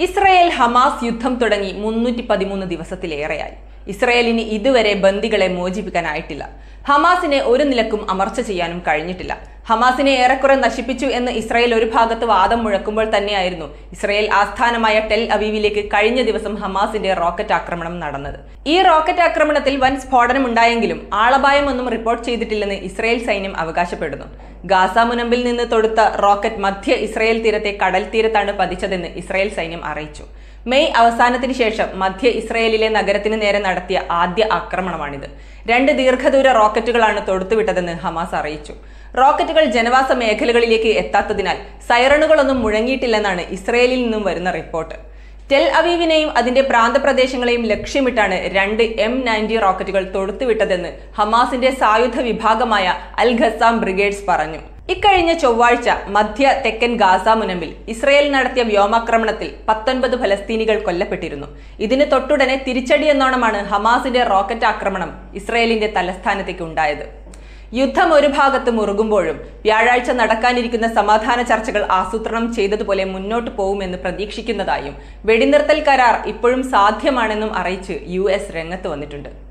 Israel Hamas യുദ്ധം തുടങ്ങി മുന്നൂറ്റി പതിമൂന്ന് ദിവസത്തിലേറെയായി ഇസ്രയേലിന് ഇതുവരെ ബന്ദികളെ മോചിപ്പിക്കാനായിട്ടില്ല ഹമാസിനെ ഒരു നിലക്കും അമർച്ച ചെയ്യാനും കഴിഞ്ഞിട്ടില്ല ഹമാസിനെ ഏറെക്കുറെ നശിപ്പിച്ചു എന്ന് ഇസ്രയേൽ ഒരു ഭാഗത്ത് വാദം മുഴക്കുമ്പോൾ തന്നെയായിരുന്നു ഇസ്രയേൽ ആസ്ഥാനമായ ടെൽ അവീവിലേക്ക് കഴിഞ്ഞ ദിവസം ഹമാസിന്റെ റോക്കറ്റ് ആക്രമണം നടന്നത് ഈ റോക്കറ്റ് ആക്രമണത്തിൽ വൻ സ്ഫോടനമുണ്ടായെങ്കിലും ആളപായമൊന്നും റിപ്പോർട്ട് ചെയ്തിട്ടില്ലെന്ന് ഇസ്രയേൽ സൈന്യം അവകാശപ്പെടുന്നു ഗാസ മുനമ്പിൽ നിന്ന് തൊടുത്ത റോക്കറ്റ് മധ്യ ഇസ്രയേൽ തീരത്തെ കടൽ തീരത്താണ് പതിച്ചതെന്ന് ഇസ്രയേൽ സൈന്യം അറിയിച്ചു മെയ് അവസാനത്തിന് ശേഷം മധ്യ ഇസ്രയേലിലെ നഗരത്തിന് നേരെ നടത്തിയ ആദ്യ ആക്രമണമാണിത് രണ്ട് ദീർഘദൂര റോക്കറ്റുകളാണ് തൊടുത്തുവിട്ടതെന്ന് ഹമാസ് അറിയിച്ചു റോക്കറ്റുകൾ ജനവാസ മേഖലകളിലേക്ക് എത്താത്തതിനാൽ സൈറണുകളൊന്നും മുഴങ്ങിയിട്ടില്ലെന്നാണ് ഇസ്രയേലിൽ നിന്നും വരുന്ന റിപ്പോർട്ട് ടെൽ അവീവിനെയും അതിന്റെ പ്രാന്തപ്രദേശങ്ങളെയും ലക്ഷ്യമിട്ടാണ് രണ്ട് എം നയൻറ്റി റോക്കറ്റുകൾ തൊടുത്തുവിട്ടതെന്ന് ഹമാസിന്റെ സായുധ വിഭാഗമായ അൽ ഖസാം ബ്രിഗേഡ്സ് പറഞ്ഞു ഇക്കഴിഞ്ഞ ചൊവ്വാഴ്ച മധ്യ തെക്കൻ ഗാസ മുനമ്പിൽ ഇസ്രയേൽ നടത്തിയ വ്യോമാക്രമണത്തിൽ പത്തൊൻപത് ഫലസ്തീനികൾ കൊല്ലപ്പെട്ടിരുന്നു ഇതിന് തൊട്ടുടനെ തിരിച്ചടിയെന്നോണമാണ് ഹമാസിന്റെ റോക്കറ്റ് ആക്രമണം ഇസ്രയേലിന്റെ തലസ്ഥാനത്തേക്ക് ഉണ്ടായത് യുദ്ധം ഒരു ഭാഗത്ത് മുറുകുമ്പോഴും വ്യാഴാഴ്ച നടക്കാനിരിക്കുന്ന സമാധാന ചർച്ചകൾ ആസൂത്രണം ചെയ്തതുപോലെ മുന്നോട്ട് പോകുമെന്ന് പ്രതീക്ഷിക്കുന്നതായും വെടിനിർത്തൽ കരാർ ഇപ്പോഴും സാധ്യമാണെന്നും അറിയിച്ച് യു രംഗത്ത് വന്നിട്ടുണ്ട്